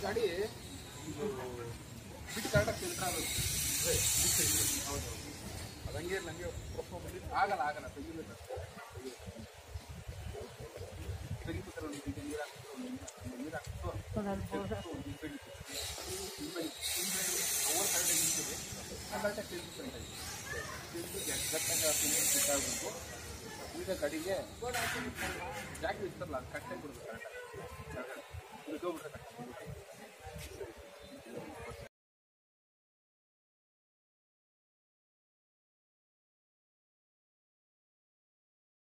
ಗಾಡಿ ಇದು ಬಿಟ್ಟು ಕರೆಕ್ಟಾಗಿ ಫಿಲ್ಟರ್ ಆಗುತ್ತೆ ಹೌದು ಅದಂಗೆ ನನಗೆ ಆಗಲ್ಲ ಆಗಲ್ಲ ತೆಗಿಬೇಕು ತೆಗಿಬೇಕಾದ್ರೆ ಒಂದು ಈಗ ನೀರು ಹಾಕ್ಬಿಟ್ಟು ಒಂದು ನೀರು ಹಾಕ್ಬಿಟ್ಟು ಒಂದು ಲಿಕ್ವಿಡ್ ಓವರ್ ಕರೆಕ್ಟಾಗಿ ನಿಂತಿದೆ ಕರೆಕ್ಟಾಗಿ ತಿಳ್ಕೊಂಡು ಗಟ್ಟಾಗಿ ಫಿಲ್ಟರ್ ಆಗಬೇಕು ಈಗ ಕಡೆಗೆ ಜಾಕೆಟ್ ಇರ್ತಾರಲ್ಲ ಅದು ಕಟ್ಟಾಗಿ ಬಿಡ್ಬೇಕು ಕರೆಕ್ಟಾಗಿ